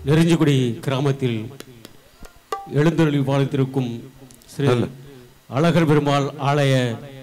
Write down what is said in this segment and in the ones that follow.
நெருஞ்சிக்குடி கிராமத்தில் எழுந்தருளி வாழ்த்திருக்கும் ஸ்ரீ அழகர் பெருமாள் ஆலய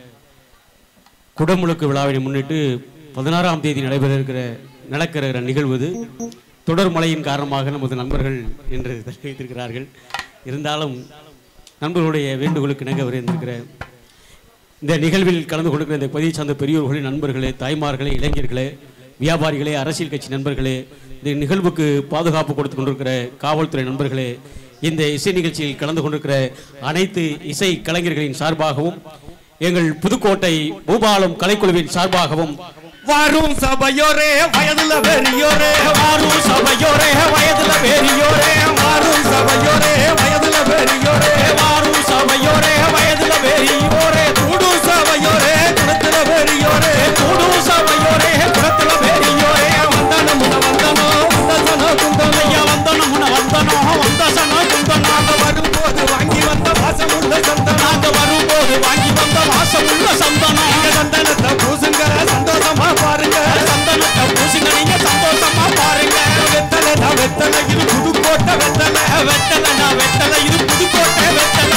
குடமுழுக்கு விழாவினை முன்னிட்டு பதினாறாம் தேதி நடைபெற இருக்கிற நடக்கிற நிகழ்வு இது. தொடர் மழையின் காரணமாக நமது நண்பர்கள் இன்று தள்ளி வைத்திருக்கிறார்கள் இருந்தாலும் நண்பர்களுடைய வேண்டுகோளுக்கு இணங்க வந்திருக்கிற இந்த நிகழ்வில் கலந்து கொண்டிருக்கிற இந்த பதிவு சார்ந்த பெரியோர்களே நண்பர்களே தாய்மார்களே இளைஞர்களே வியாபாரிகளே அரசியல் கட்சி நண்பர்களே இந்த நிகழ்வுக்கு பாதுகாப்பு கொடுத்து கொண்டிருக்கிற காவல்துறை நண்பர்களே இந்த இசை நிகழ்ச்சியில் கலந்து கொண்டிருக்கிற அனைத்து இசை கலைஞர்களின் சார்பாகவும் எங்கள் புதுக்கோட்டை பூபாலம் கலைக்குழுவின் சார்பாகவும் வரும் சபையோரே வயதுல பெரியோரே வாரும் சபையோரே வயதுல பெரியோரே வரும் சபையோரே வயதுல பெரியோரே வாரும் சபையோரே வயதுல பெரியோரே கூடு சபையோரே குணத்துல பெரியோரே கூடு சபையோரே குலத்துல பெரியோரே வந்தனம் வந்தனோ வந்தசனோ குந்தனம் ஐயா வந்தனம் உன வந்தனம் வந்தசனம் குந்தனம் நாங்க வரும்போது வாங்கி வந்த வாசம் உள்ள சந்தனம் நாங்க வரும்போது வாங்கி வந்த வாசம் உள்ள சந்தனம் நீங்க சந்தனத்தை பூசுங்க சந்தோஷமா பாருங்க சந்தனத்தை பூசிங்க நீங்க சந்தோஷமா பாருங்க வெத்தலை நான் வெத்தலை இது புதுக்கோட்டை வெத்தலை வெட்டலை நான் வெட்டலை இது புதுக்கோட்டை வெட்டலை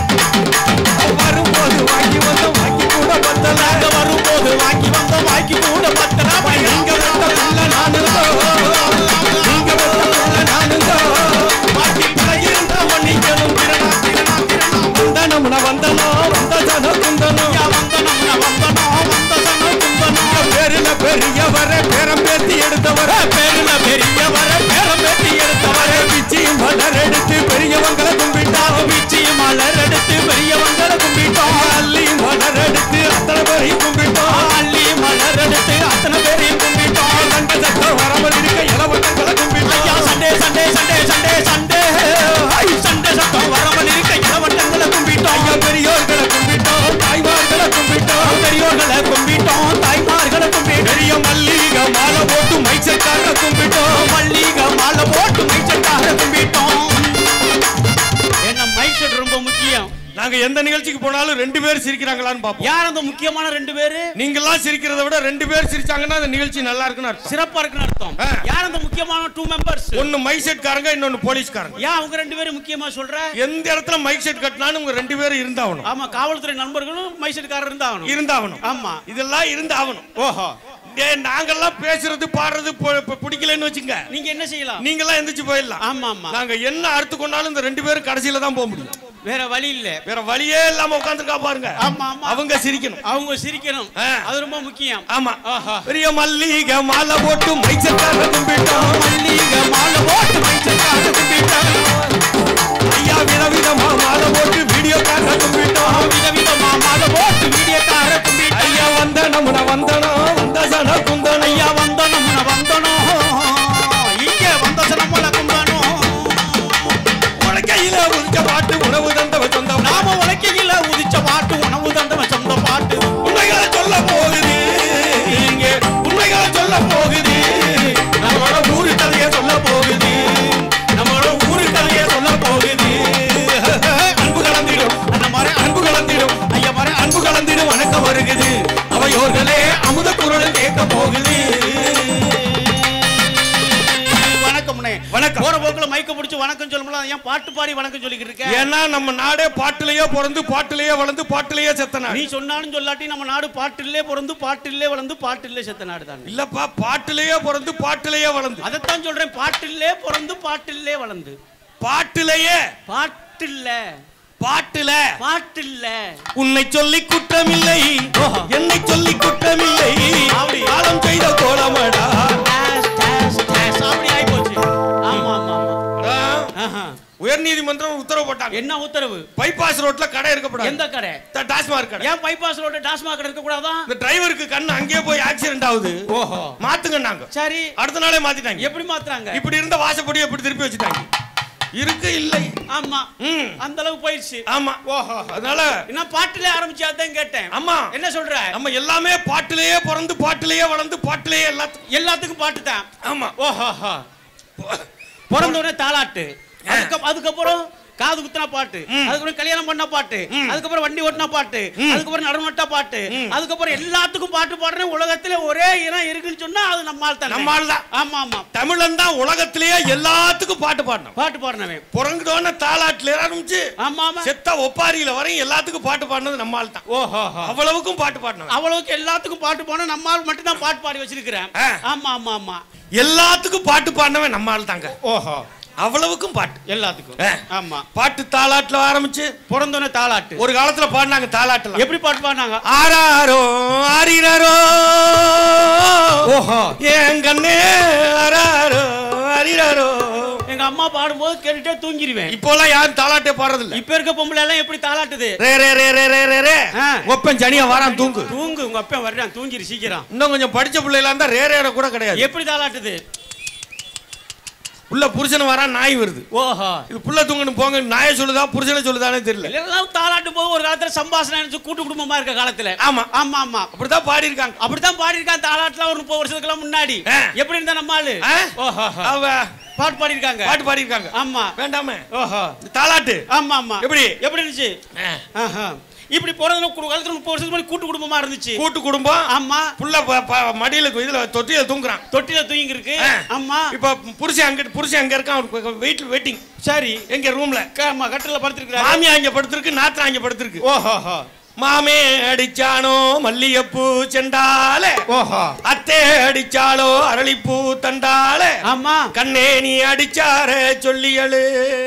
வரும்போது வாங்கி வந்த வாங்கி கூட வந்தல நாங்க வரும்போது வாங்கி வந்த வாங்கி கூட பத்தனா நீங்க வெத்த புள்ள நானுங்க நீங்க வெத்த புள்ள நானுங்க வாங்கி இருந்த மன்னிக்கணும் திறனா திறனா திறனா வந்தனம் வந்தனோ வந்தசனோ குந்தனம் ஐயா வந்தனம் உன வந்தனம் வந்தசனம் குந்தனம் பேருல பெரியவரே பேரம் பேத்தி எடுத்தவரே பேருல பெரியவர பேரம் பெட்டி எடுத்தவரே பிச்சி மலர் எடுத்து பெரியவங்களை கும்பிட்டான் பிச்சி மலர் எடுத்து பெரியவங்களை கும்பிட்டோம் அள்ளி மலர் எடுத்து அத்தனை பேரையும் கும்பிட்டான் அள்ளி மலர் எடுத்து அத்தனை பேரையும் கும்பிட்டோம் சண்டை சத்தம் வராமல் இருக்க இளவட்டங்களை ஐயா கும்பிட்டான் சண்டே சண்டே சண்டே சண்டே சண்டே ஐ, சண்டே சத்தம் வராமல் இருக்க இளவட்டங்களை கும்பிட்டோம் ஐயா பெரியோர்களை கும்பிட்டோம் தாய்மார்களை கும்பிட்டோம் பெரியோர்களை கும்பிட்டோம் தாய்மார்களை கும்பிட்டோம் பெரிய மல்லிகை மாலை போட்டு மைச்சக்கார கும்பிட்டோம் மல்லிகை மாலை போட்டு மைச்சட்டாக கும்பிட்டோம் என்ன மைக் செட் ரொம்ப முக்கியம் நாங்க எந்த நிகழ்ச்சிக்கு போனாலும் ரெண்டு பேர் சிரிக்கிறாங்களான்னு பாப்போம் யார் அந்த முக்கியமான ரெண்டு பேரு நீங்கெல்லாம் சிரிக்கிறத விட ரெண்டு பேர் சிரிச்சாங்கன்னா அந்த நிகழ்ச்சி நல்லா இருக்குன்னு அர்த்தம் சிறப்பா இருக்குன்னு அர்த்தம் ஆ. யார் அந்த முக்கியமான டூ மெம்பர்ஸ் ஒன்னு மைக் செட் காரங்க இன்னொன்னு போலீஸ்காரங்க ஏன் அவங்க ரெண்டு பேரும் முக்கியமா சொல்ற எந்த இடத்துல மைக் செட் கட்டினாலும் உங்க ரெண்டு பேரும் இருந்தாகணும் ஆமா காவல்துறை நண்பர்களும் மைசூர்காரர் இருந்தாகணும் இருந்தாகணும் ஆமா இதெல்லாம் இருந்தாகணும் ஓஹோ டேய், நாங்கெல்லாம் பேசுறது பாடுறது பு- பு- பிடிக்கலன்னு வச்சுங்க நீங்க என்ன செய்யலாம் நீங்கெல்லாம் எந்திரிச்சு போயிடலாம் ஆமா ஆமா நாங்க என்ன அறுத்து கொண்டாலும் இந்த ரெண்டு பேரும் கடைசியில தான் போக முடியும் வேற வழி இல்ல வேற வழியே இல்லாம உட்காந்துருக்கா பாருங்க ஆமா, ஆமா. அவங்க சிரிக்கணும் அவங்க சிரிக்கணும் ஆ. அது ரொம்ப முக்கியம் ஆமா ஆஹா. பெரிய மல்லிகை மாலை போட்டு மைச்சக்கார கும்பிட்டோம் மல்லிகை மாலை போட்டு மைசூர்கார கும்பிட்டோம் ஐயா விதவிதமா மாலை போட்டு வீடியோ கார கும்பிட்டோம் விதவிதமா மாலை போட்டு வீடியோக்கார கும்பிட்டோம் ஐயா வந்தனம் வந்தனம் வந்த சன குந்தன் ஐயா வந்தனம் வந்தனம் இங்க வந்த சனமல கும்பணும் உலகையில உதிச்ச பாட்டு உணவு தந்தவ சொந்தம் நாம உலக்கையில உதிச்ச பாட்டு உணவு தந்தவன் சொந்த பாட்டு உண்மைகளை சொல்ல போகுது இங்க உண்மைகளை சொல்ல போகுது நம்மளோட ஊரு கதையை சொல்ல போகுது நம்மளோட ஊரு கதையை சொல்ல போகுது அன்பு கலந்திடும் அந்த மாதிரி அன்பு கலந்திடும் ஐயா மாதிரி அன்பு கலந்திடும் வணக்கம் வருகுது அவையோர்களே அமுத குரல் கேட்க போகுது வணக்கம்னே வணக்கம். போற போக்குல மைக்க பிடிச்சு வணக்கம் சொல்லும்போது ஏன் பாட்டு பாடி வணக்கம் சொல்லிக்கிட்டு இருக்க ஏன்னா நம்ம நாடே பாட்டிலேயே பிறந்து பாட்டிலேயே வளர்ந்து பாட்டிலேயே செத்த நாடு நீ சொன்னாலும் சொல்லாட்டி நம்ம நாடு பாட்டிலே பிறந்து பாட்டிலே வளர்ந்து பாட்டிலே செத்த நாடு தான் இல்லப்பா பாட்டிலேயே பிறந்து பாட்டிலேயே வளர்ந்து அதைத்தான் சொல்றேன் பாட்டிலே பிறந்து பாட்டிலே வளர்ந்து பாட்டிலேயே பாட்டில்ல பாட்டுல பாட்டில்ல உன்னை சொல்லி குற்றமில்லை ஓஹோ. என்னை சொல்லி குற்றமில்லை அப்படி. காலம் செய்த கோலமடா டேஷ், டேஷ், டேஷ். அப்படி ஆயி போச்சு ஆமா ஆமா ஆமா ஆஹா. உயர் நீதிமன்றம் உத்தரவு போட்டாங்க என்ன உத்தரவு பைபாஸ் ரோட்ல கடை இருக்கப்படாது எந்த கடை ட- டாஸ்மாக் கடை ஏன் பைபாஸ் ரோடு டாஸ்மாக் இருக்க கூடாதா இந்த டிரைவருக்கு கண்ணு அங்கேயே போய் ஆக்சிடென்ட் ஆகுது ஓஹோ மாத்துங்க நாங்க சரி அடுத்த நாளே மாத்திட்டாங்க எப்படி மாத்துறாங்க இப்படி இருந்த வாசப்படி எப்படி திருப்பி வச்சுட்டாங்க இருக்கு இல்லை ஆமா ம் அந்த அளவுக்கு போயிடுச்சு ஆமா ஓஹோ அதனால என்ன பாட்டுல ஆரம்பிச்சு அதான் கேட்டேன் ஆமா என்ன சொல்ற நம்ம எல்லாமே பாட்டிலேயே பிறந்து பாட்டிலேயே வளர்ந்து பாட்டிலேயே எல்லாத்துக்கும் எல்லாத்துக்கும் பாட்டு தான் ஆமா ஓஹோ பிறந்த உடனே தாலாட்டு அதுக்கு அதுக்கப்புறம் காது குத்துனா பாட்டு அதுக்கப்புறம் கல்யாணம் பண்ண பாட்டு அதுக்கப்புறம் வண்டி ஓட்டினா பாட்டு அதுக்கப்புறம் நடுநட்டா பாட்டு அதுக்கப்புறம் எல்லாத்துக்கும் பாட்டு பாடுறேன் உலகத்துல ஒரே இனம் இருக்குன்னு சொன்னா அது நம்மால் தான் நம்மால் தான். ஆமா ஆமா தமிழன் தான் உலகத்திலேயே எல்லாத்துக்கும் பாட்டு பாடணும் பாட்டு பாடினவன் புறங்குடோன தாலாட்டுல ஆரம்பிச்சு ஆமா ஆமா செத்த ஒப்பாரியில வரையும் எல்லாத்துக்கும் பாட்டு பாடினது நம்மால் தான் ஓஹோ அவ்வளவுக்கும் பாட்டு பாடணும் அவ்வளவுக்கு எல்லாத்துக்கும் பாட்டு பாட நம்மால் மட்டும் தான் பாட்டு பாடி வச்சிருக்கிறேன் ஆ. ஆமா ஆமா ஆமா எல்லாத்துக்கும் பாட்டு பாடினவன் நம்மால் தாங்க ஓஹோ அவ்வளவுக்கும் பாட்டு எல்லாத்துக்கும் ஆ. ஆமா பாட்டு தாலாட்டுல ஆரம்பிச்சு பிறந்தோன்னே தாலாட்டு ஒரு காலத்துல பாடினாங்க தாலாட்டுல எப்படி பாட்டு பாடினாங்க ஆராரோ ஆரிரரோ ஓஹோ என் கண்ணே ஆராரோ ஆரிரரோ எங்க அம்மா பாடும்போது கேட்டுட்டே தூங்கிடுவேன் இப்போலாம் யாரும் தாலாட்டே பாடுறதில்ல இப்ப இருக்க பொம்பளை எல்லாம் எப்படி தாலாட்டுது ரே ரே ரே ரே ரே ரே ரே ஆ. ஒப்பன் ஜனியா வாரான் தூங்கு தூங்கு உங்க அப்பா வர்றான் தூங்கிரு சீக்கிரம் இன்னும் கொஞ்சம் படிச்ச பிள்ளைகளா இருந்தா ரே ரேட கூட கிடையாது எப்படி தாலாட்டுது உள்ள புருஷன் வரான் நாய் வருது ஓஹோ இது புள்ள தூங்கணும் போங்க நாயை சொல்லுதா புருஷனை சொல்லுதானே தெரியல எல்லாம் தாலாட்டு போது ஒரு காலத்துல சம்பாஷணம் நினைச்சு கூட்டு குடும்பமா இருக்க காலத்துல ஆமா ஆமா ஆமா அப்படிதான் பாடி இருக்காங்க அப்படித்தான் பாடி இருக்கான் தாலாட்டுலாம் ஒரு முப்பது வருஷத்துக்குலாம் முன்னாடி ஆ. எப்படி இருந்தா நம்ம ஆளு ஆ? ஓஹோ அவ பாட்டு பாடி இருக்காங்க பாட்டு பாடி இருக்காங்க ஆமா வேண்டாமே ஓஹோ இந்த தாலாட்டு ஆமா ஆமா எப்படி? எப்படி இருந்துச்சு ஆஹா. இப்படி போறது காலத்துல முப்பது வருஷத்துக்கு முன்னாடி கூட்டு குடும்பமா இருந்துச்சு கூட்டு குடும்பம் ஆமா புள்ள ப- ப- மடியில இதுல தொட்டியில தூங்குறான் தொட்டில தூங்கி இருக்கு ஆ. ஆமா இப்ப புருஷன் அங்க புருஷன் அங்க இருக்கான் அவருக்கு வெயிட் வெயிட்டிங் சரி எங்க ரூம்ல ஆமா கட்டில படுத்திருக்கிறாரு மாமியா அங்க படுத்திருக்கு நாத்தா அங்க படுத்திருக்கு ஓஹோ மாமே அடிச்சானோ மல்லிகைப்பூ செண்டால ஓஹோ அத்தே அடிச்சாலோ அரளிப்பூ தண்டால ஆமா கண்ணே நீ அடிச்சார சொல்லியலு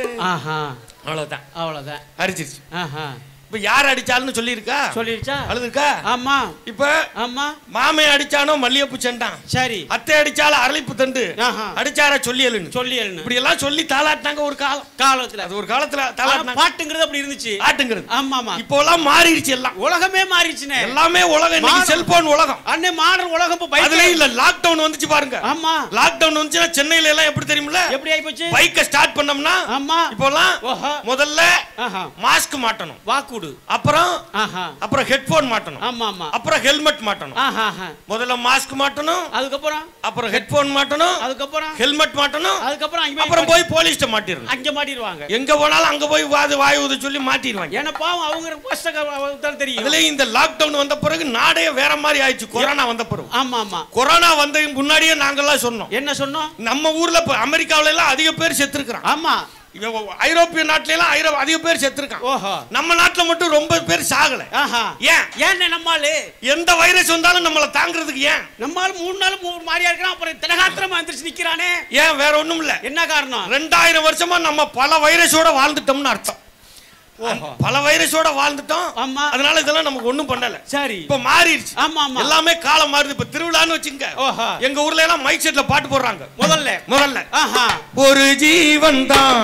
ஆஹா அவ்வளவுதான் அவ்வளவுதான் அடிச்சிருச்சு ஆஹா இப்ப யார் அடிச்சாலுன்னு சொல்லியிருக்கா சொல்லிருச்சா அழுதுருக்கா ஆமா இப்ப ஆமா மாமே அடிச்சானோ மல்லிகைப்பூ செண்டான் சரி அத்தை அடிச்சாலும் அரளிப்பூ தண்டு ஆஹா. அடிச்சார சொல்லியலுன்னு சொல்லி எழுனு இப்படி எல்லாம் சொல்லி தாளாட்டினாங்க ஒரு காலம் காலத்துல அது ஒரு காலத்துல ஆனா தாளாட்டினாங்க பாட்டுங்கிறது அப்படி இருந்துச்சு ஆட்டுங்கிறது ஆமா ஆமா இப்போ எல்லாம் மாறிடுச்சு எல்லாம் உலகமே மாறிடுச்சுனே எல்லாமே உலகம் இன்னைக்கு மாறும். செல்போன் உலகம் அண்ணே மாடல் உலகம் இப்ப பைக் அதுலயும் இல்ல லாக்டவுன் வந்துச்சு பாருங்க ஆமா லாக்டவுன் வந்துச்சுன்னா சென்னையில எல்லாம் எப்படி தெரியுமில்ல எப்படி ஆயி போச்சு பைக்க ஸ்டார்ட் பண்ணோம்னா ஆமா இப்போலாம் ஓஹோ முதல்ல ஆஹா மாஸ்க் மாட்டணும் வாக்குடு அப்புறம் ஆஹா அப்புறம் ஹெட்போன் மாட்டணும் ஆமா ஆமா அப்புறம் ஹெல்மெட் மாட்டணும் ஆஹா ஆஹா. முதல்ல மாஸ்க் மாட்டணும் அதுக்கப்புறம் அப்புறம் ஹெட்போன் மாட்டணும் அதுக்கப்புறம் ஹெல்மெட் மாட்டணும் அதுக்கப்புறம் அங்க அப்புறம் போய் போலீஸ்ட்ட மாட்டிடணும் அங்க மாட்டிடுவாங்க எங்க போனாலும் அங்க போய் வாது வாய் ஊத சொல்லி மாட்டிடுவாங்க ஏன்னா பாவம் அவங்க கஷ்டம் தெரியும் அதுல இந்த லாக்டவுன் வந்த பிறகு நாடே வேற மாதிரி ஆயிடுச்சு கொரோனா வந்த பிறகு ஆமா ஆமா கொரோனா வந்த முன்னாடியே நாங்கெல்லாம் சொன்னோம் என்ன சொன்னோம் நம்ம ஊர்ல இப்ப அமெரிக்காவுல எல்லாம் அதிக பேர் செத்துருக்கான் ஆமா ஐரோப்பிய நாட்டுல எல்லாம் ஐரோ- அதிக பேர் செத்துருக்கான் ஓஹோ நம்ம நாட்டுல மட்டும் ரொம்ப பேர் சாகல ஆஹா ஏன் ஏன் நம்மாலு எந்த வைரஸ் வந்தாலும் நம்மள தாங்கிறதுக்கு ஏன் நம்மால் மூணு நாள் மூணு மாதிரியா இருக்கிறான் அப்புறம் திலகாத்திரமா எந்திரிச்சு நிக்கிறானே ஏன் வேற ஒண்ணும் இல்ல என்ன காரணம் ரெண்டாயிரம் வருஷமா நம்ம பல வைரஸோட வாழ்ந்துட்டோம்னு அர்த்தம் ஓஹோ. பல வைரஸோட வாழ்ந்துட்டோம் ஆமா. அதனால இதெல்லாம் நமக்கு ஒண்ணும் பண்ணல சரி இப்ப மாறிடுச்சு ஆமா ஆமா எல்லாமே காலம் மாறுது இப்ப திருவிழான்னு வச்சுங்க ஓஹோ. எங்க ஊர்ல எல்லாம் மைக் செட்ல பாட்டு போடுறாங்க முதல்ல முதல்ல ஆஹா ஒரு ஜீவன் தான்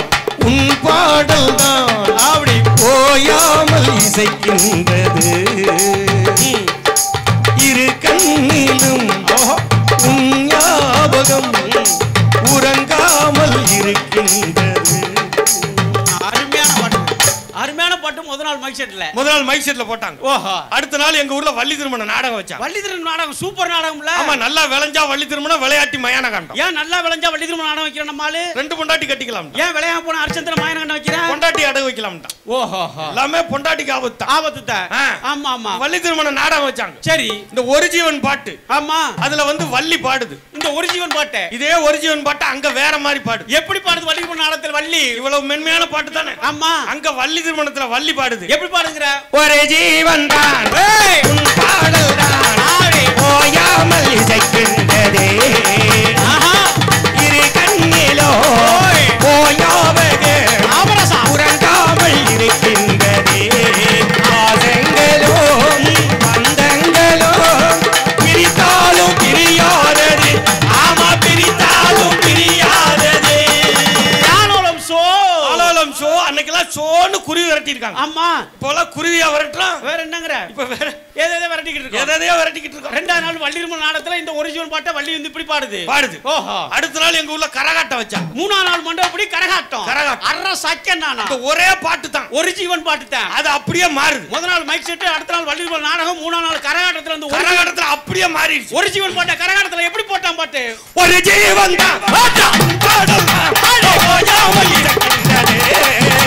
உன் பாடல் தான் அப்படி ஓயாமல் இசைக்கின்றது இரு கண்ணிலும் உன் ஞாபகம் உறங்காமல் இருக்கின்றது அருமையான பாட்டு அருமையான பாட்டு முத நாள் மைக் செட்ல முதல் நாள் மைக் செட்ல போட்டாங்க ஓஹோ அடுத்த நாள் எங்க ஊர்ல வள்ளி திருமண நாடகம் வச்சாங்க வள்ளிதிரன் நாடகம் சூப்பர் நாடகம்ல ஆமா நல்லா விளைஞ்சா வள்ளி திருமணம் விளையாட்டி மயான காண்டம் ஏன் நல்லா விளைஞ்சா வள்ளிதிரன் நாடகம் வைக்கிறேன் நம்மாலு ரெண்டு பொண்டாட்டி கட்டிக்கலாம் ஏன் விளையாட போன அரிச்சந்திர மாயனகண்ட வைக்கிறேன் பொண்டாட்டி அடகு வைக்கலாம் ஓஹோ எல்லாமே பொண்டாட்டிக்கு ஆபத்து தான் ஆபத்து தான் ஆ. ஆமா ஆமா வள்ளி திருமண நாடகம் வச்சாங்க சரி இந்த ஒரு ஜீவன் பாட்டு ஆமா அதுல வந்து வள்ளி பாடுது இந்த ஒரு ஜீவன் பாட்டு இதே ஒரு ஜீவன் பாட்டு அங்க வேற மாதிரி பாடுது எப்படி பாடுது வள்ளிதிரன் நாடகத்தில் வள்ளி இவ்வளவு மென்மையான பாட்டு தானே ஆமா அங்க வள்ளி திருமணத்துல வள்ளி பாடுது எப்படி பாடுங்கிற ஒரு ஜீவன் தான் ஏய் உன் பாடல் தான் ஆடி. ஓயாமல் இசைக்கின்றதே ஆஹா இரு கண்ணிலோ ஓய். ஓயாவது ஆபரசா உறங்காமல் இருக்கின்றதே ஆசங்களோ பந்தங்களோ பிரித்தாலும் பிரியாதது ஆமா பிரித்தாலும் பிரியாதது யானோலம் சோ ஆலோலம் சோ அன்னைக்கெல்லாம் சோன்னு குருவி விரட்டியிருக்காங்க ஆமா இப்போலாம் குருவியா விரட்டுறோம் வேற என்னங்கிற இப்ப வேற ஏதேதோ விரட்டிக்கிட்டு இருக்கோம் எதையோ விரட்டிக்கிட்டு இருக்கோம் ரெண்டாவது நாள் வள்ளிரும நாடகத்துல இந்த ஒரு ஜீவன் பாட்டை வள்ளி வந்து இப்படி பாடுது பாடுது ஓஹோ அடுத்த நாள் எங்க ஊர்ல கரகாட்டம் வச்சாங்க மூணாம் நாள் மண்டபப்படி கரகாட்டம் கரகாட்டம். அற சக்கியம் நானா இந்த ஒரே பாட்டு தான் ஒரு ஜீவன் பாட்டு தான் அது அப்படியே மாறுது முதல் நாள் மைக் செட்டு அடுத்த நாள் வள்ளிரும நாடகம் மூணாம் நாள் கரகாட்டத்துல வந்து ஒரு ஜீவன்- கரகாட்டத்துல அப்படியே மாறிடுச்சு ஒரு ஜீவன் பாட்டை கரகாட்டத்துல எப்படி போட்டான் பாட்டு ஒரு ஜீவன் தான் பாடல் தான் ஓயாமல் இருக்கின்றதே.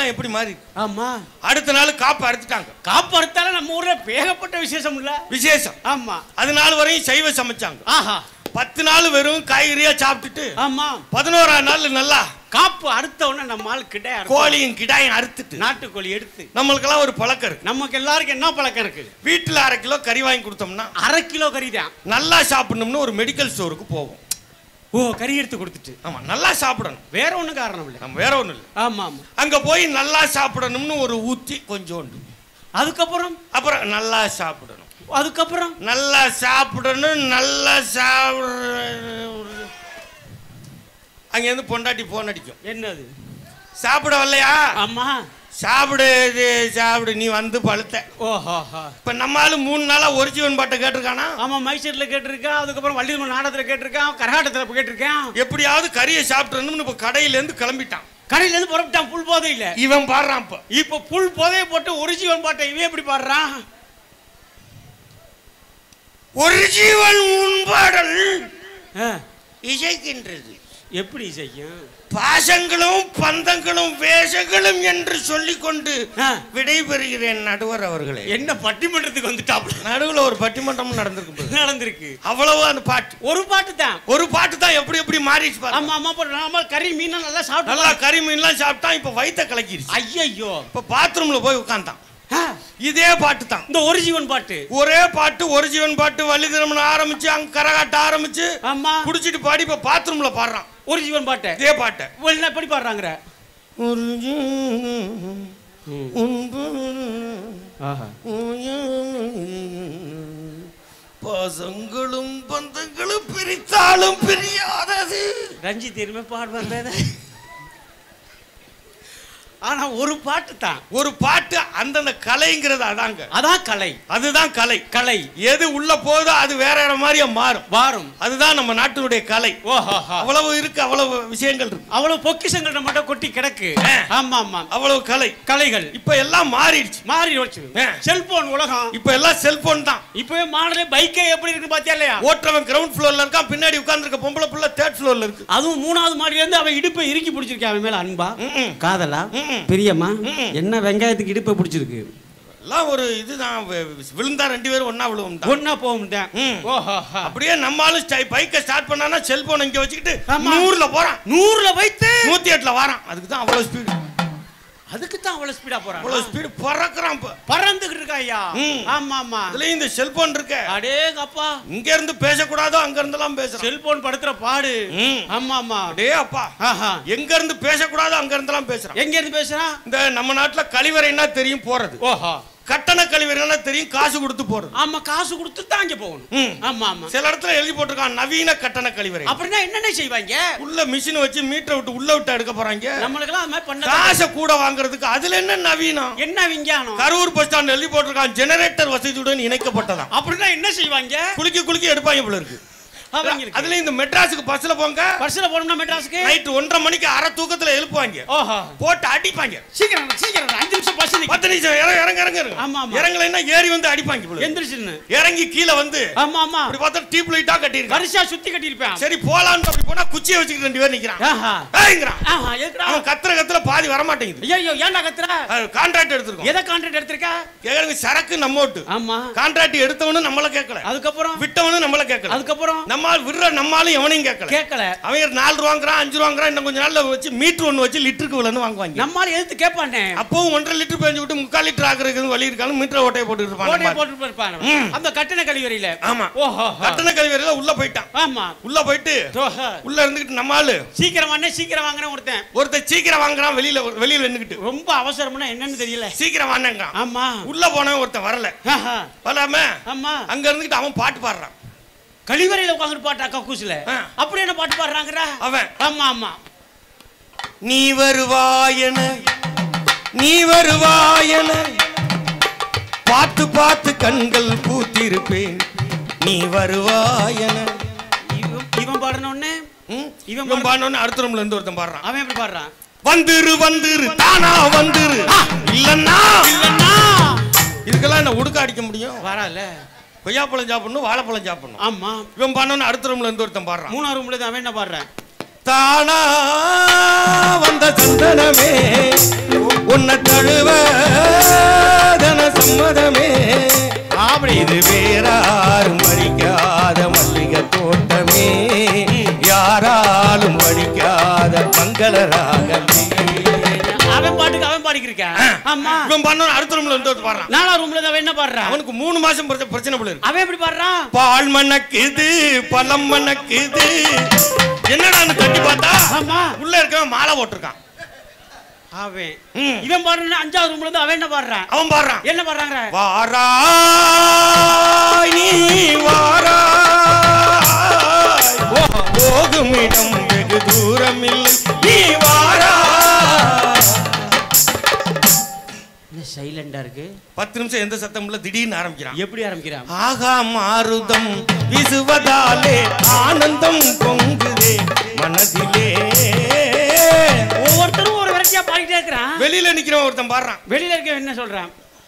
தான் எப்படி மாறி ஆமா அடுத்த நாள் காப்பு அறுத்துட்டாங்க காப்பு அறுத்தால நம்ம ஊர்ல ஏகப்பட்ட விசேஷம் இல்ல விசேஷம் ஆமா அது நாள் வரையும் சைவ சமைச்சாங்க ஆஹா பத்து நாள் வெறும் காய்கறியா சாப்பிட்டுட்டு ஆமா பதினோராம் நாள் நல்லா காப்பு அறுத்த உடனே நம்ம ஆள் கிட்ட கோழியும் கிடாயும் அறுத்துட்டு நாட்டுக்கோழி எடுத்து நம்மளுக்கெல்லாம் ஒரு பழக்கம் இருக்கு நமக்கு எல்லாருக்கும் என்ன பழக்கம் இருக்கு வீட்டுல அரை கிலோ கறி வாங்கி கொடுத்தோம்னா அரை கிலோ கறி தான் நல்லா சாப்பிடணும்னு ஒரு மெடிக்கல் ஸ்டோருக்கு போவோம் ஓ கறி எடுத்து கொடுத்துட்டு ஆமா நல்லா சாப்பிடணும் வேற ஒண்ணும் காரணம் இல்லை நம்ம வேற ஒண்ணும் இல்லை ஆமா ஆமா அங்க போய் நல்லா சாப்பிடணும்னு ஒரு ஊத்தி கொஞ்சோண்டு அதுக்கப்புறம் அப்புறம் நல்லா சாப்பிடணும் அதுக்கப்புறம் நல்லா சாப்பிடணும் நல்லா சாப்பிட அங்கேருந்து பொண்டாட்டி போன் அடிக்கும் என்னது சாப்பிட வரலையா ஆமா சாப்பிடு இது சாப்பிடு நீ வந்து பழுத்த ஓஹோ இப்ப நம்ம ஆளு மூணு நாளா ஒரு ஜீவன் பாட்டை கேட்டிருக்கானா ஆமா மைசூர்ல கேட்டிருக்கேன் அதுக்கப்புறம் வள்ளியம்மன் நாடகத்துல கேட்டிருக்கேன் கரகாட்டத்துல கேட்டிருக்கேன் எப்படியாவது கறியை சாப்பிடணும்னு இப்ப கடையில இருந்து கிளம்பிட்டான் கடையில இருந்து புறப்பட்டான் புல் போதை இல்ல இவன் பாடுறான் இப்ப இப்ப புல் போதையை போட்டு ஒரு ஜீவன் பாட்டை இவன் எப்படி பாடுறான் ஒரு ஜீவன் உண்பாடல் ஆ, இசைக்கின்றது எப்படி செய்யும் பாசங்களும் பந்தங்களும் வேஷங்களும் என்று சொல்லிக்கொண்டு ஆ. விடைபெறுகிறேன் நடுவர் அவர்களே என்ன பட்டிமன்றத்துக்கு வந்துட்டாப்ல நடுவுல ஒரு பட்டிமன்றம் நடந்திருக்கு பாரு. நடந்திருக்கு அவ்வளவு அந்த பாட்டு ஒரு பாட்டு தான் ஒரு பாட்டு தான் எப்படி எப்படி மாறிடுச்சு பாரு. ஆமா ஆமா இப்ப நாம கறி மீன் நல்லா சாப்பிட்டு நல்லா கறி மீன்லாம் சாப்பிட்டான் இப்ப வயித்த கலக்கிடுச்சு ஐயையோ இப்ப பாத்ரூம்ல போய் உட்கார்ந்தான் ஆ, இதே பாட்டு தான் இந்த ஒரு ஜீவன் பாட்டு ஒரே பாட்டு ஒரு ஜீவன் பாட்டு வள்ளி திருமணம் ஆரம்பிச்சு அங்க கரகாட்ட ஆரம்பிச்சு ஆமா குடிச்சிட்டு பாடி இப்ப பாத்ரூம்ல பாடுறான் ஒரு ஜீவன் பாட்டு இதே பாட்டை என்ன எப்படி பாடுறாங்கற ஒரு ஜீவன் உன்பு ஆஹா பாசங்களும் பந்தங்களும் பிரித்தாலும் பிரியாதது ரஞ்சித் எருமை பாடுவாங்க ஆனா ஒரு பாட்டு தான் ஒரு பாட்டு அந்தந்த கலைங்கிறது அதாங்க அதான் கலை அதுதான் கலை கலை எது உள்ள போதோ அது வேற வேற மாதிரியா மாறும் வாரும் அதுதான் நம்ம நாட்டினுடைய கலை ஓஹோ அவ்வளவு இருக்கு அவ்வளவு விஷயங்கள் இருக்கு அவ்வளவு பொக்கிஷங்கள் மட்டும் கொட்டி கிடக்கு ஆ. ஆமா ஆமா அவ்வளவு கலை கலைகள் இப்ப எல்லாம் மாறிடுச்சு மாறி வச்சு ஆ. செல்போன் உலகம் இப்ப எல்லாம் செல்போன் தான் இப்பவே மாடலே பைக்கே எப்படி இருக்கு பாத்தியா இல்லையா ஓட்டுறவன் கிரவுண்ட் ஃப்ளோர்ல இருக்கான் பின்னாடி உட்கார்ந்திருக்க பொம்பளை புள்ள தேர்ட் ஃப்ளோர்ல இருக்கு அதுவும் மூணாவது மாடியில இருந்து அவன் இடுப்பை இறுக்கி பிடிச்சிருக்கான் அவன் மேல அன்பா ம்ம். காதலா ம்ம். பிரியமா ம்ம். என்ன வெங்காயத்துக்கு இடுப்பை பிடிச்சிருக்கு எல்லாம் ஒரு இதுதான் வி- வி- விழுந்தா ரெண்டு பேரும் ஒண்ணா விழுவும் தான் ஒன்னா போக முடியும் ம். ஓஹோ அப்படியே நம்மளும் பைக்கை ஸ்டார்ட் பண்ணானா செல்போன் இங்க வச்சுக்கிட்டு ஆமா. நூறுல போறான் நூறுல வைத்து நூத்தி எட்டுல வாரான் அதுக்கு தான் அவ்வளவு ஸ்பீடு அதுக்கு தான் அவ்வளவு ஸ்பீடா போறான் அவ்வளவு ஸ்பீடு பறக்குறான் இப்ப பறந்துகிட்டு இருக்கா ஐயா ம். ஆமா ஆமா அதுலயும் இந்த செல்போன் இருக்க அடேங்கப்பா இங்க இருந்து பேசக்கூடாதோ அங்க இருந்தெல்லாம் பேசுறான் செல்போன் படுத்துற பாடு ம். ஆமா ஆமா அடே அப்பா ஆஹா எங்க இருந்து பேசக்கூடாதோ அங்க இருந்தெல்லாம் பேசுறான் எங்க இருந்து பேசுறான் இந்த நம்ம நாட்டுல கழிவறைன்னா தெரியும் போறது ஓஹோ கட்டண கழிவறைன்னா தெரியும் காசு கொடுத்து போறது ஆமா காசு கொடுத்து தான் அங்க போகணும் ம். ஆமா ஆமா சில இடத்துல எழுதி போட்டிருக்கான் நவீன கட்டண கழிவறை அப்படின்னா என்னென்ன செய்வாங்க உள்ள மிஷின் வச்சு மீட்டரை விட்டு உள்ள விட்டு எடுக்க போறாங்க நம்மளுக்கெல்லாம் அது மாதிரி பண்ண காசை கூட வாங்குறதுக்கு அதுல என்ன நவீனம் என்ன விஞ்ஞானம் கரூர் பஸ் ஸ்டாண்ட் எழுதி போட்டிருக்கான் ஜெனரேட்டர் வசதியுடன் இணைக்கப்பட்டதாம் அப்படின்னா என்ன செய்வாங்க குலுக்கி குலுக்கி எடுப்பாங்க போல இருக்கு அவங்களுக்கு அதுல இந்த மெட்ராஸுக்கு பஸ்ல போங்க பஸ்ல போனோம்னா மெட்ராஸுக்கு நைட் ஒன்றரை மணிக்கு அரை தூக்கத்துல எழுப்புவாங்க ஓஹோ போட்டு அடிப்பாங்க சீக்கிரம் சீக்கிரம் அஞ்சு நிமிஷம் பஸ் நிக்கு. பத்து நிமிஷம் இறங்க இறங்க இறங்க இறங்க. ஆமா, ஆமா. இறங்கலைன்னா ஏறி வந்து அடிப்பாங்க போல இருக்கு. எந்திரிச்சுன்னு இறங்கி கீழே வந்து ஆமா ஆமா அப்படி பார்த்தா டீப் லைட்டா கட்டியிருக்கான் வரிசையா சுத்தி கட்டியிருப்பேன் சரி போலான்னு அப்படி போனா குச்சியை வச்சுக்கிட்டு ரெண்டு பேர் நிக்கிறான் ஆஹா ஏய்ங்கிறான் ஆஹா எதுக்குடா அவன் கத்துற கத்துல பாதி வர மாட்டேங்குது ஐயோ ஏன்டா கத்துற கான்ட்ராக்ட் எடுத்திருக்கோம் எதை கான்ட்ராக்ட் எடுத்திருக்க கேக்குறங்க சரக்கு நம்ம ஓட்டு ஆமா கான்ட்ராக்ட் எடுத்தவனும் நம்மள கேட்கல அதுக்கப்புறம் விட்டவனும் நம்மள கேட்கல அதுக்கப்புறம் நம்ம விடுற நம்மாலும் எவனையும் கேட்கல கேட்கல அவன் நாலு ரூபாங்கிறான் அஞ்சு ரூபாங்கிறான் இன்னும் கொஞ்ச நாள்ல வச்சு மீட்டர் ஒண்ணு வச்சு லிட்டருக்கு விலன்னு வாங்குவாங்க நம்மால எதிர்த்து கேட்பானே அப்பவும் ஒன்றரை லிட்டர் பேஞ்சு விட்டு முக்கால் லிட்டர் ஆக்குறதுக்கு வழி இருக்காலும் மீட்டர் ஓட்டையை போட்டு கோட்டையை இருப்பான் போட்டு இருப்பான் ம். அந்த கட்டண கழிவறையில ஆமா ஓஹோ கட்டண கழிவறையில உள்ள போயிட்டான் ஆமா உள்ள போயிட்டு ஓஹோ. உள்ள இருந்துகிட்டு நம்ம ஆளு சீக்கிரம் வாங்க சீக்கிரம் வாங்கினேன் ஒருத்தன் ஒருத்தன் சீக்கிரம் வாங்குறான் வெளியில வெளியில நின்னுக்கிட்டு ரொம்ப அவசரம்னா என்னன்னு தெரியல சீக்கிரம் வாங்கினான் ஆமா உள்ள போனவன் ஒருத்தன் வரல ஆஹா. வராம ஆமா அங்க இருந்துகிட்டு அவன் பாட்டு பாடுறான் கழிவறையில உட்காந்து பாட்டா கக்கூசுல ஆ. அப்படி என்ன பாட்டு பாடுறாங்கடா அவன் ஆமா ஆமா நீ வருவாயன நீ வருவாயன பார்த்து பார்த்து கண்கள் பூத்திருப்பேன் நீ வருவாயன இவன் இவன் பாடணும்னு ம்? இவன் இவன் பாடணும்னு அடுத்த ரூம்ல இருந்து ஒருத்தன் பாடுறான் அவன் எப்படி பாடுறான் வந்துரு வந்துரு தானா வந்துரு இல்லன்னா இல்லன்னா இதுக்கெல்லாம் என்ன உடுக்க அடிக்க முடியும் வரால கொய்யாப்பழம் சாப்பிடணும் வாழைப்பழம் சாப்பிடணும் ஆமா இவன் பாடணும்னு அடுத்த ரூம்ல இருந்து ஒருத்தன் பாடுறான் மூணாவது ரூம்ல தான் அவன் என்ன பாடுறான் தானா வந்த சந்தனமே உன்னை தழுவ தன சம்மதமே அப்படி இது வேறாரும் வடிக்காத மல்லிகை தோட்டமே யாராலும் வடிக்காத மங்கள ராகமே அவன் பாட்டுக்கு அவன் பாடிக்கிருக்கான் ஆமா இவன் பண்ண அடுத்த ரூம்ல வந்து பாடுறான் நாலா ரூம்ல தான் அவன் என்ன பாடுறான் அவனுக்கு மூணு மாசம் பிரச்ச- பிரச்சனை போல இருக்கு அவன் எப்படி பாடுறான் பால் மணக்குது பழம் மணக்குது என்னடான்னு தட்டி பார்த்தா ஆமா உள்ள இருக்கவன் மாலை போட்டிருக்கான் அவன் ம். இவன் பாடுறான் அஞ்சாவது ரூம்ல இருந்து அவன் என்ன பாடுறான் அவன் பாடுறான் என்ன பாடுறாங்க வாராய் நீ வாராய் போகும் இடம் வெகு தூரம் இல்லை நீ வாராய் என்ன சைலண்டா இருக்கு பத்து நிமிஷம் எந்த சத்தம் இல்ல திடீர்னு ஆரம்பிக்கிறான் எப்படி ஆரம்பிக்கிறான் ஆகா மாருதம் வீசுவதாலே ஆனந்தம் பொங்குதே மனதிலே ஒவ்வொருத்தரும் ஒரு வெரைட்டியா பாடிட்டே இருக்கிறான் வெளியில நிக்கிறவன் ஒருத்தன் பாடுறான் வெளியில இருக்க என்ன சொல்றான்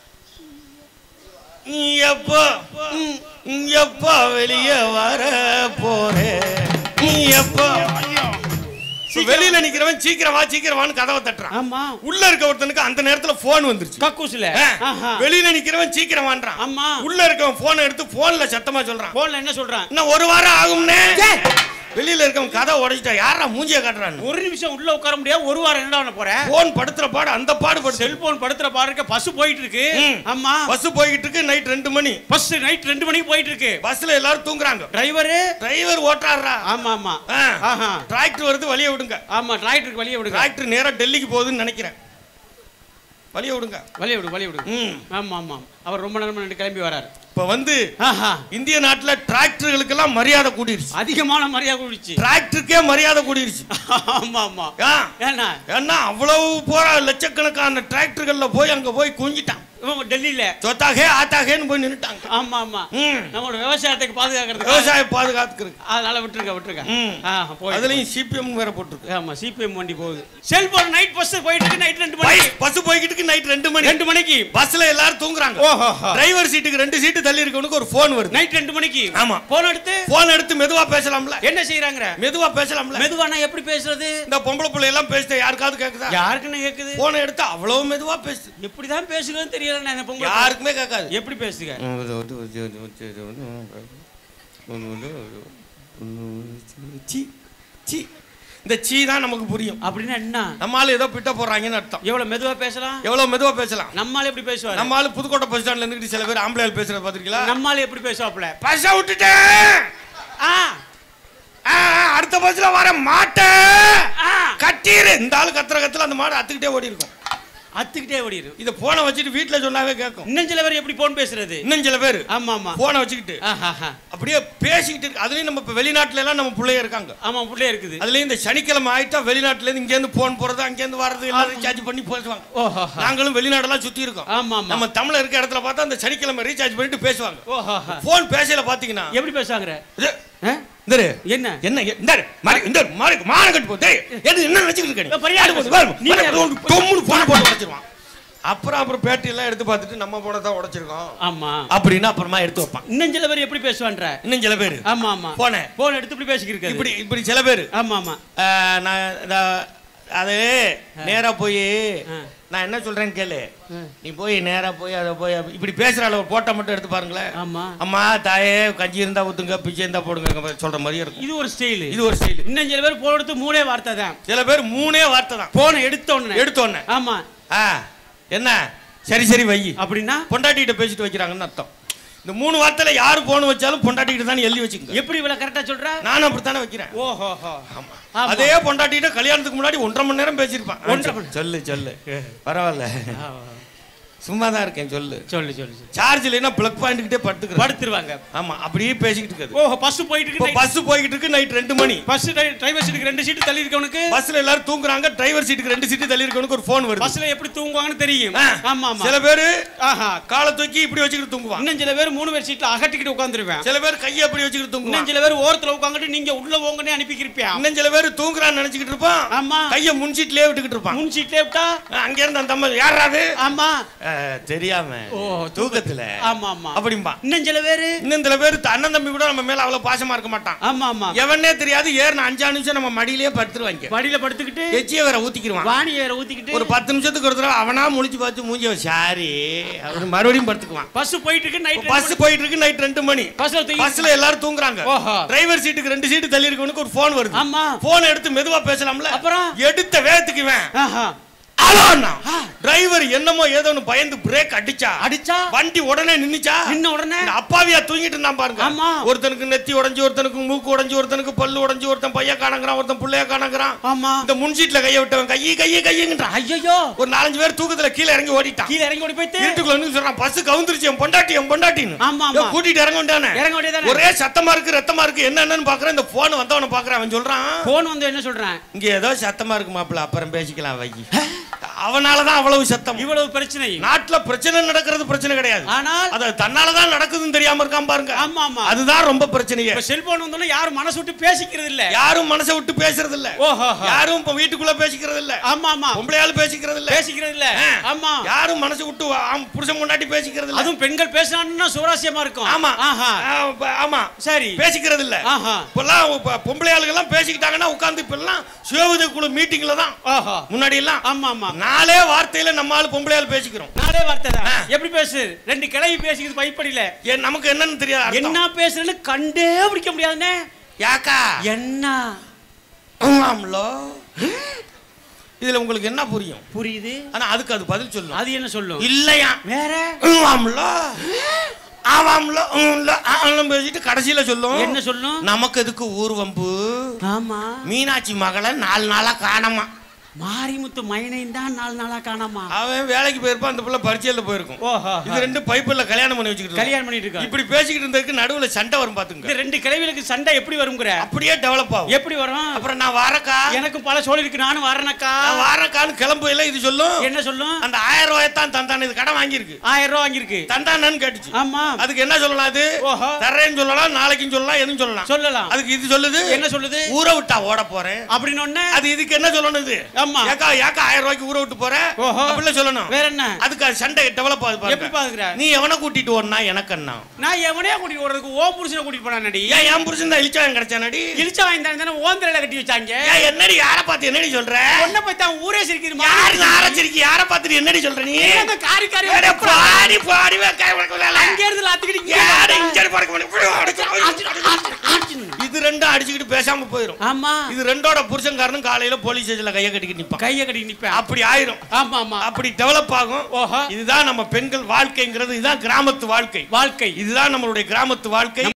நீ எப்போ நீ எப்போ வெளியே வர போறே நீ எப்போ வெளியில நிக்கிறவன் சீக்கிரம் வா சீக்கிரம் வான்னு கதவை தட்டுறான் ஆமா உள்ள இருக்க ஒருத்தனுக்கு அந்த நேரத்துல போன் வந்துருச்சு கக்கூசுல ஆ, ஆஹா. வெளியில நிக்கிறவன் சீக்கிரம் வான்றான் ஆமா உள்ள இருக்கவன் போனை எடுத்து போன்ல சத்தமா சொல்றான் போன்ல என்ன சொல்றான் இன்னும் ஒரு வாரம் ஆகும்னே வெளியில இருக்கவன் கதை உடைச்சிட்டா யாரா மூஞ்சிய காட்டுறான்னு ஒரு நிமிஷம் உள்ள உட்கார முடியாது ஒரு வாரம் என்ன பண்ண போற போன் படுத்துற பாடு அந்த பாடு படுத்து செல்போன் படுத்துற பாருக்க பஸ் போயிட்டு இருக்கு ம். ஆமா பஸ் போய்கிட்டு இருக்கு நைட் ரெண்டு மணி பஸ் நைட் ரெண்டு மணிக்கு போயிட்டு இருக்கு பஸ்ல எல்லாரும் தூங்குறாங்க டிரைவரு டிரைவர் ஓட்டாடுறா ஆமா ஆமா ஆ. ஆஹா டிராக்டர் வருது வழிய விடுங்க ஆமா டிராக்டருக்கு வழிய விடுங்க டிராக்டர் நேரா டெல்லிக்கு போகுதுன்னு நினைக்கிறேன் வழிய விடுங்க வழிய விடு வழிய விடு ம். ஆமா ஆமா அவர் ரொம்ப நேரமா நின்று கிளம்பி வராரு இப்ப வந்து ஆஹா இந்திய நாட்டுல டிராக்டர்களுக்கெல்லாம் மரியாதை கூடிருச்சு அதிகமான மரியாதை குடிச்சு டிராக்டருக்கே மரியாதை கூடிருச்சு ஆமா ஆமா ஏன்? ஏன்னா ஏன்னா அவ்வளவு போற லட்சக்கணக்கான டிராக்டர்கள்ல போய் அங்க போய் குஞ்சிட்டான் இவன் டெல்லியில சொத்தாகே ஆத்தாகேன்னு போய் நின்னுட்டாங்க ஆமா ஆமா ம். நம்மளோட விவசாயத்துக்கு பாதுகாக்கிறதுக்கு விவசாயம் பாதுகாத்துக்கிறது அதனால விட்டுருங்க விட்டுருங்க ம். ஆ, போய் அதுலயும் சிபிஎம் வேற போட்டுருக்கு ஆமா சிபிஎம் வண்டி போகுது செல்போன் நைட் பஸ் போயிட்டு இருக்கு நைட் ரெண்டு மணிக்கு பஸ் போய்கிட்டு இருக்கு நைட் ரெண்டு மணி ரெண்டு மணிக்கு பஸ்ல எல்லாரும் தூங்குறாங்க ஓஹோ டிரைவர் சீட்டுக்கு ரெண்டு சீட்டு தள்ளி இருக்கவனுக்கு ஒரு போன் வருது நைட் ரெண்டு மணிக்கு ஆமா. போன் எடுத்து போன் எடுத்து மெதுவா பேசலாம்ல என்ன செய்யறாங்க மெதுவா பேசலாம்ல மெதுவானா எப்படி பேசுறது இந்த பொம்பளை பிள்ளை எல்லாம் பேசுத யாருக்காவது கேக்குதா யாருக்குன்னு கேக்குது போனை எடுத்து அவ்வளவு மெதுவா பேசு எப்படிதான் பேசுறதுன்னு தெரியல நான் இந்த பொங்கல் யாருக்குமே கேட்காது எப்படி பேசுங்க சீ சீ இந்த சீ தான் நமக்கு புரியும் அப்படின்னா என்ன நம்மால ஏதோ பிட்ட போடுறாங்கன்னு அர்த்தம் எவ்வளவு மெதுவா பேசலாம் எவ்வளவு மெதுவா பேசலாம் நம்மால எப்படி பேசுவாரு நம்ம ஆளு புதுக்கோட்டை பஸ் ஸ்டாண்ட்ல இருந்துட்டு சில பேர் ஆம்பளை ஆள் பேசுறத பாத்திருக்கீங்களா நம்மால எப்படி பேசுவாப்ல பஸ்ஸை விட்டுட்டேன் ஆ ஆ, அடுத்த பஸ்ல வர மாட்டேன் ஆ கட்டிரு இந்த ஆளு கத்துற கத்துல அந்த மாடு அத்துக்கிட்டே ஓடி இருக்கும் அத்துக்கிட்டே ஓடிரு இத போனை வச்சுட்டு வீட்டுல சொன்னாவே கேட்கும் இன்னும் சில பேர் எப்படி போன் பேசுறது இன்னும் சில பேர் ஆமா ஆமா போனை வச்சுக்கிட்டு ஆஹாஹா. அப்படியே பேசிக்கிட்டு இருக்கு அதுலயும் நம்ம இப்ப வெளிநாட்டுல எல்லாம் நம்ம பிள்ளைய இருக்காங்க ஆமா புள்ளே இருக்குது அதுலயும் இந்த சனிக்கிழமை ஆயிட்டா வெளிநாட்டுல இருந்து இங்க இருந்து போன் போறது அங்க இருந்து வர்றது எல்லாம் ரீசார்ஜ் பண்ணி பேசுவாங்க ஓஹோ நாங்களும் வெளிநாடெல்லாம் சுத்தி இருக்கோம் ஆமா ஆமா நம்ம தமிழ்ல இருக்க இடத்துல பார்த்தா அந்த சனிக்கிழமை ரீசார்ஜ் பண்ணிட்டு பேசுவாங்க ஓஹோ போன் பேசல பாத்தீங்கன்னா எப்படி பேசுவாங்க இது, ஆ? இந்தாரு, என்ன என்ன இந்த மாரி இந்த மாரி மான கட்டு போ டேய் எது என்ன நினைச்சிட்டு இருக்க இப்ப பெரிய ஆளு நீ பாரு, நீ பாரு, யாரு? ஒரு தொம்முன்னு போன போட்டு உடைச்சிருவான் அப்புறம் அப்புறம் பேட்டி எல்லாம் எடுத்து பார்த்துட்டு நம்ம போன தான் உடைச்சிருக்கோம் ஆமா அப்படின்னு அப்புறமா எடுத்து வைப்பான் இன்னும் சில பேர் எப்படி பேசுவான்ற இன்னும் சில பேர் ஆமா ஆமா போனே போன் எடுத்து இப்படி பேசிக்கிட்டு இப்படி இப்படி சில பேர் ஆமா ஆமா நான் இந்த- அது நேரா போய் ஆ. நான் என்ன சொல்றேன்னு கேளு ஆ. நீ போய் நேரா போய் அதை போய் இப்படி பேசுற அளவு போட்டோ மட்டும் எடுத்து பாருங்களேன் ஆமா அம்மா தாயே கஞ்சி இருந்தா ஊத்துங்க பிச்சை இருந்தா போடுங்க சொல்ற மாதிரியே இருக்கும் இது ஒரு ஸ்டைல் இது ஒரு ஸ்டைல் இன்னும் சில பேர் போன் எடுத்து மூணே வார்த்தை தான் சில பேர் மூணே வார்த்தை தான் போனை எடுத்த உடனே எடுத்தோன்னே ஆமா ஆ என்ன சரி சரி வை அப்படின்னா பொண்டாட்டிகிட்ட பேசிட்டு வைக்கிறாங்கன்னு அர்த்தம் இந்த மூணு வார்த்தையில யாரு போன் வச்சாலும் பொண்டாட்டிகிட்ட தான் எழுதி வச்சுக்கோங்க எப்படி இவ்வளவு கரெக்டா சொல்ற நானும் அப்படித்தானே வைக்கிறேன் ஓஹோ ஆமா. ஆமா. அதே பொண்டாட்டிகிட்ட கல்யாணத்துக்கு முன்னாடி ஒன்றரை மணி நேரம் பேசியிருப்பான் ஒன்றரை மணி- சொல்லு சொல்லு பரவாயில்ல சும்மா தான் இருக்கேன் சொல்லு சொல்லு சொல்லு சொல்லு சார்ஜ் இல்லைன்னா பிளக் பாயிண்ட் கிட்டே படுத்துக்கிறேன் படுத்துருவாங்க ஆமா அப்படியே பேசிக்கிட்டு இருக்குது ஓஹோ பஸ் போயிட்டு இப்போ இருக்கு பஸ் போய்கிட்டு இருக்கு நைட் ரெண்டு மணி பஸ் டிரைவர் சீட்டுக்கு ரெண்டு சீட்டு தள்ளி இருக்கவனுக்கு பஸ்ல எல்லாரும் தூங்குறாங்க டிரைவர் சீட்டுக்கு ரெண்டு சீட்டு தள்ளி இருக்கவனுக்கு ஒரு போன் வருது பஸ்ல எப்படி தூங்குவாங்கன்னு தெரியும் ஆ. ஆமா ஆமா சில பேரு ஆஹா காலை தூக்கி இப்படி வச்சுக்கிட்டு தூங்குவான் இன்னும் சில பேர் மூணு பேர் சீட்ல அகட்டிக்கிட்டு உட்காந்துருவேன் சில பேர் கையை அப்படி வச்சுக்கிட்டு இன்னும் தூங்குவான் சில பேர் ஓரத்துல உட்காந்துட்டு நீங்க உள்ள போங்கன்னு அனுப்பிக்கிருப்பியா இன்னும் சில பேர் தூங்குறான்னு நினைச்சுக்கிட்டு இருப்பான் ஆமா கையை முன் சீட்லயே விட்டுக்கிட்டு இருப்பான் முன் சீட்லயே விட்டா அங்க இருந்து அந்த அம்மா யாராது ஆமா தெரியாம ஓ, தூக்கத்துல ஆமா ஆமா அப்படிம்பா இன்னும் சில பேரு இன்னும் சில பேர் அண்ணன் தம்பி கூட நம்ம மேல அவ்வளவு பாசமா இருக்க மாட்டான் ஆமா ஆமா எவனே தெரியாது ஏறின அஞ்சா நிமிஷம் நம்ம மடியிலேயே படுத்துருவாங்க படியில படுத்துக்கிட்டு எச்சிய வேற ஊத்திக்கிருவான் வாணி வேற ஊத்திக்கிட்டு ஒரு பத்து நிமிஷத்துக்கு ஒரு தடவை அவனா முழிச்சு பார்த்து மூஞ்சி சாரி அவரு மறுபடியும் படுத்துக்குவான் பஸ் போயிட்டு இருக்கு நைட் பஸ் போயிட்டு இருக்கு நைட் ரெண்டு மணி பஸ்ல தூக்கி பஸ்ல எல்லாரும் தூங்குறாங்க ஓஹோ. டிரைவர் சீட்டுக்கு ரெண்டு சீட்டு தள்ளி இருக்கவனுக்கு ஒரு போன் வருது ஆமா போன் எடுத்து மெதுவா பேசலாம்ல அப்புறம்? எடுத்த வேகத்துக்கு இவன் ஆஹா. அலோன்னா டிரைவர் என்னமோ ஏதோன்னு பயந்து பிரேக் அடிச்சா அடிச்சா வண்டி உடனே நின்னுச்சா நின்ன உடனே இந்த அப்பாவியா தூங்கிட்டு இருந்தான் பாருங்க ஆமா. ஒருத்தனுக்கு நெத்தி உடைஞ்சு ஒருத்தனுக்கு மூக்கு உடைஞ்சு ஒருத்தனுக்கு பல்லு உடைஞ்சு ஒருத்தன் பைய காணங்கிறான் ஒருத்தன் புள்ளைய காணங்கிறான் ஆமா இந்த முன்சீட்ல கைய விட்டவன் கையை கையை கையுங்கன்றான் ஐயோ ஒரு நாலஞ்சு பேர் தூக்கத்துல கீழே இறங்கி ஓடிட்டான் கீழ இறங்கி ஓடி போயிட்டு வீட்டுக்குள்ள வந்து சொல்றான் பஸ் கவுந்துருச்சு என் பொண்டாட்டி என் பொண்டாட்டின்னு ஆமா, ஆமா. ஏய், கூட்டிட்டு இறங்க வேண்டானே இறங்க வேண்டியதானே ஒரே சத்தமா இருக்கு ரத்தமா இருக்கு என்னன்னு பாக்குறேன் இந்த போன் வந்தவன பாக்குறேன் அவன் சொல்றான் போன் வந்து என்ன சொல்றேன் இங்க ஏதோ சத்தமா இருக்கு மாப்பிள்ள அப்புறம் பேசிக்கலாம் வை அவனாலதான் அவ்வளவு சத்தம் இவ்வளவு பிரச்சனை நாட்டுல பிரச்சனை நடக்கிறது பிரச்சனை கிடையாது ஆனால் அது தன்னாலதான் நடக்குதுன்னு தெரியாம இருக்கான் பாருங்க ஆமா ஆமா அதுதான் ரொம்ப பிரச்சனையே இப்ப செல்போன் வந்தோம்னா யாரும் மனசு விட்டு பேசிக்கிறது இல்ல யாரும் மனசை விட்டு பேசுறது இல்ல ஓஹோ யாரும் இப்ப வீட்டுக்குள்ள பேசிக்கிறது இல்ல ஆமா ஆமா பொம்பளையாலும் பேசிக்கிறது இல்ல பேசிக்கிறது இல்ல ஆ. ஆமா யாரும் மனசு விட்டு ஆம், புருஷன் முன்னாடி பேசிக்கிறது இல்ல அதுவும் பெண்கள் பேசினா சுவாரஸ்யமா இருக்கும் ஆமா ஆஹா ஆ, ப- ஆமா சரி பேசிக்கிறது இல்ல ஆஹா இப்பெல்லாம் இப்ப பொம்பளை ஆளுங்க எல்லாம் பேசிக்கிட்டாங்கன்னா உட்கார்ந்து இப்ப எல்லாம் சுயஉதவி குழு மீட்டிங்ல தான் ஆஹா முன்னாடி எல்லாம் ஆமா ஆமா நாலே வார்த்தையில நம்ம ஆளு பொம்பளை ஆளு பேசிக்கிறோம் நாளே வார்த்தை தான் ஆ. எப்படி பேசு ரெண்டு கிளவி பேசிக்கிறது பைப்படியில ஏன் நமக்கு என்னன்னு தெரியாது அர்த்தம். என்ன பேசுறேன்னு கண்டே பிடிக்க முடியாதுண்ணே யாக்கா என்ன ஆமாம்லோ இதுல உங்களுக்கு என்ன புரியும் புரியுது ஆனா அதுக்கு அது பதில் சொல்லணும் அது என்ன சொல்லும் இல்லையா வேற ஆமாம்லோ ஆமாம்லோ உம்ல, ஆமாம்லோ பேசிட்டு கடைசியில சொல்லும் என்ன சொல்லும் நமக்கு எதுக்கு ஊர் வம்பு ஆமா மீனாட்சி மகளை நாலு நாளா காணமா மாரிமுத்து மைனையும் தான் நாலு நாளா காணாமா அவன் வேலைக்கு போயிருப்பான் அந்த பிள்ளை பரிச்சையில போயிருக்கும் ஓஹோ இது ரெண்டு பைப்பில் கல்யாணம் பண்ணி வச்சுக்கிட்டு இருக்கும். கல்யாணம் பண்ணிட்டு இருக்கா இப்படி பேசிக்கிட்டு இருந்ததுக்கு நடுவுல சண்டை வரும் பாத்துங்க இந்த ரெண்டு கிளவிகளுக்கு சண்டை எப்படி வருங்கிற அப்படியே டெவலப் ஆகும் எப்படி வரும் அப்புறம் நான் வாரக்கா எனக்கும் பல சோழி இருக்கு நானும் வரேனக்கா நான் வாரக்கான்னு கிளம்புல இது சொல்லும் என்ன சொல்லும் அந்த ஆயிரம் ரூபாயத்தான் தந்தான் இது கடன் வாங்கியிருக்கு ஆயிரம் ரூபா வாங்கியிருக்கு தந்தானு கேட்டுச்சு ஆமா அதுக்கு என்ன சொல்லலாம் அது ஓஹோ தர்றேன்னு சொல்லலாம் நாளைக்கும் சொல்லலாம் எதுவும் சொல்லலாம் சொல்லலாம் அதுக்கு இது சொல்லுது என்ன சொல்லுது ஊரை விட்டா ஓட போறேன் அப்படின்னு ஒண்ணு அது இதுக்கு என்ன சொல்லணும் இது ஆமா ஏக்கா ஏக்கா ஆயிரம் ரூபாய்க்கு ஊரை விட்டு போற ஓஹோ. அப்படிலாம் சொல்லணும் வேற என்ன அதுக்கு அது சண்டை டெவலப் ஆகுது எப்படி பாருங்க பாக்குற நீ எவனை கூட்டிட்டு ஓடனா எனக்கு என்ன நான் எவனையா கூட்டிட்டு ஓடுறதுக்கு ஓ புருஷனை கூட்டிட்டு போனானடி ஏன் என் புருஷன் தான் இழிச்சாயம் கிடைச்சானடி இழிச்சா வாங்கி தானே ஓந்திரையில கட்டி வச்சாங்க ஏன் என்னடி யார பார்த்து என்னடி சொல்ற ஒன்ன போய் தான் ஊரே சிரிக்குது யாரு ஆரச்சிருக்கி யார பார்த்துட்டு என்னடி சொல்ற நீ அந்த காரி காரி அட பாடி பாடி வைக்க உனக்கு வேலை. அங்க இருந்து லாத்திக்கிட்டு யாரு இங்க பறக்க முடியும்? இது ரெண்டும் அடிச்சுக்கிட்டு பேசாம போயிரும் ஆமா இது ரெண்டோட புருஷன்காரனும் காலையில போலீஸ் ஸ்டேஷன்ல கைய கட்டிக்கிட்டு நிப்பான் கைய கட்டி நிப்பேன் அப்படி ஆயிரும் ஆமா ஆமா அப்படி டெவலப் ஆகும் ஓஹோ இதுதான் நம்ம பெண்கள் வாழ்க்கைங்கிறது இதுதான் கிராமத்து வாழ்க்கை வாழ்க்கை இதுதான் நம்மளுடைய கிராமத்து வாழ்க்கை